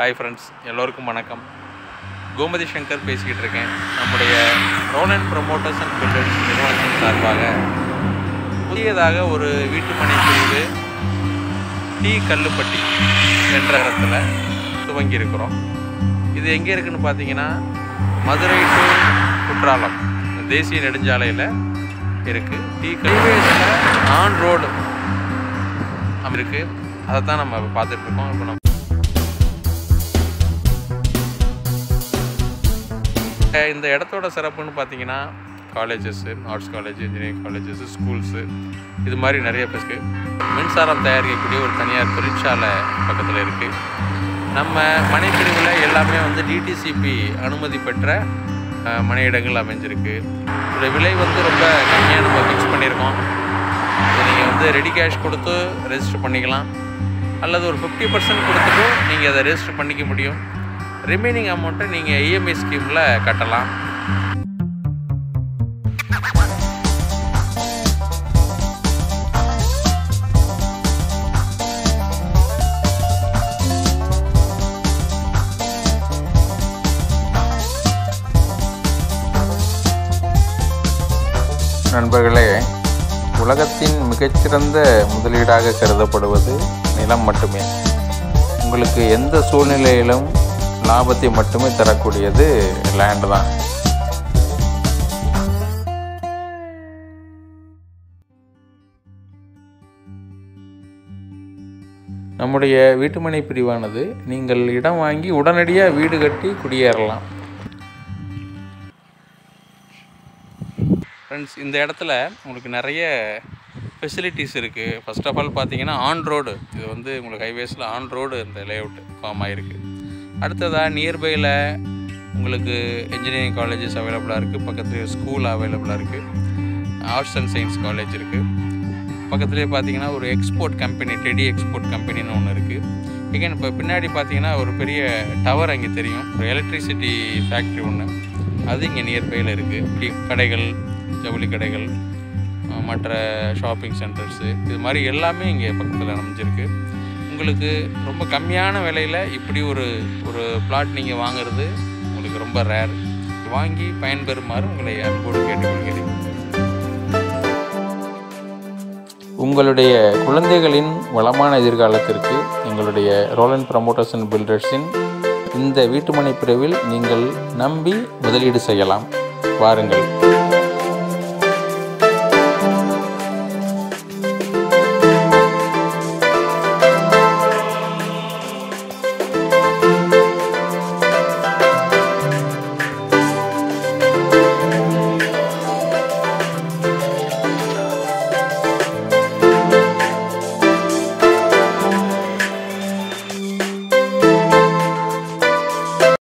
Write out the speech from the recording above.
hi friends எல்லோருக்கும் வணக்கம் கோமதி சங்கர் பேசிக்கிட்டு இருக்கேன் நம்முடைய ரோலன் ப்ரொமோட்டர்ஸ் அண்ட் பில்டர்ஸ் நிறுவனத்தின் சார்பாக புதியதாக ஒரு வீட்டுமனை பிரிவு டி கல்லுப்பட்டி என்ற இடத்துல துவங்கி இருக்கிறோம் இது எங்கே இருக்குன்னு பார்த்தீங்கன்னா மதுரை டு குற்றாலம் தேசிய நெடுஞ்சாலையில் இருக்குது டி கல்வேஸில் ஆன் ரோடு இருக்குது அதை தான் நம்ம இப்போ பார்த்துட்டு இருக்கோம் இப்போ நம்ம அஹ் இந்த இடத்தோட சிறப்புன்னு பார்த்தீங்கன்னா colleges arts college engineering colleges schools இது மாதிரி நிறைய இருக்குது மின்சாரம் தயாரிக்கக்கூடிய ஒரு தனியார் தொழிற்சாலை பக்கத்தில் இருக்குது நம்ம மனைப்பிரிவில் எல்லாமே வந்து டிடிசிபி அனுமதி பெற்ற அஹ், மனையிடங்கள் அமைஞ்சிருக்கு இதோட விலை வந்து ரொம்ப கம்மியாக நம்ம ஃபிக்ஸ் பண்ணியிருக்கோம் இதை நீங்கள் வந்து ரெடி கேஷ் கொடுத்து ரெஜிஸ்டர் பண்ணிக்கலாம் அல்லது ஒரு ஃபிஃப்டி பர்சன்ட் கொடுத்துட்டும் நீங்கள் அதை ரெஜிஸ்டர் பண்ணிக்க முடியும் ரிமைனிங் அமௌண்ட்டை நீங்கள் இஎம்ஐ ஸ்கீமில் கட்டலாம் நண்பர்களே உலகத்தின் மிகச்சிறந்த முதலீடாக கருதப்படுவது நிலம் மட்டுமே உங்களுக்கு எந்த சூழ்நிலையிலும் லாபத்தை மட்டுமே தரக்கூடியது லேண்ட் தான் நம்முடைய வீட்டுமனை பிரிவானது நீங்கள் இடம் வாங்கி உடனடியாக வீடு கட்டி குடியேறலாம் ஃப்ரெண்ட்ஸ் இந்த இடத்துல உங்களுக்கு நிறைய ஃபெசிலிட்டிஸ் இருக்குது ஃபர்ஸ்ட் ஆஃப் ஆல் பார்த்தீங்கன்னா ஆன் ரோடு இது வந்து உங்களுக்கு ஹைவேஸில் ஆன் ரோடு இந்த லேஅவுட் ஃபார்ம் ஆகிருக்கு அடுத்ததாக நியர்பையில் உங்களுக்கு இன்ஜினியரிங் காலேஜஸ் அவைலபிளாக இருக்குது பக்கத்துலேயே ஸ்கூல் அவைலபிளாக இருக்குது ஆர்ட்ஸ் அண்ட் சயின்ஸ் காலேஜ் இருக்குது பக்கத்துலேயே பார்த்தீங்கன்னா ஒரு எக்ஸ்போர்ட் கம்பெனி டெடி எக்ஸ்போர்ட் கம்பெனின்னு ஒன்று இருக்குது எகைன் இப்போ பின்னாடி பார்த்தீங்கன்னா ஒரு பெரிய டவர் அங்கே தெரியும் ஒரு எலக்ட்ரிசிட்டி ஃபேக்ட்ரி ஒன்று அது இங்கே நியர்பையில் இருக்குது கடைகள் ஜவுளி கடைகள் அஹ் மற்ற ஷாப்பிங் சென்டர்ஸு இது மாதிரி எல்லாமே இங்கே பக்கத்தில் அமைஞ்சிருக்கு உங்களுக்கு ரொம்ப கம்மியான விலையில் இப்படி ஒரு ஒரு பிளாட் நீங்கள் வாங்குறது உங்களுக்கு ரொம்ப ரேர் வாங்கி பயன்பெறுமாறு உங்களை அன்போடு கேட்டுக்கொள்கிறேன் உங்களுடைய குழந்தைகளின் வளமான எதிர்காலத்திற்கு எங்களுடைய ரோலன் ப்ரமோட்டர்ஸ் அண்ட் பில்டர்ஸின் இந்த வீட்டுமனை பிரிவில் நீங்கள் நம்பி முதலீடு செய்யலாம் வாருங்கள்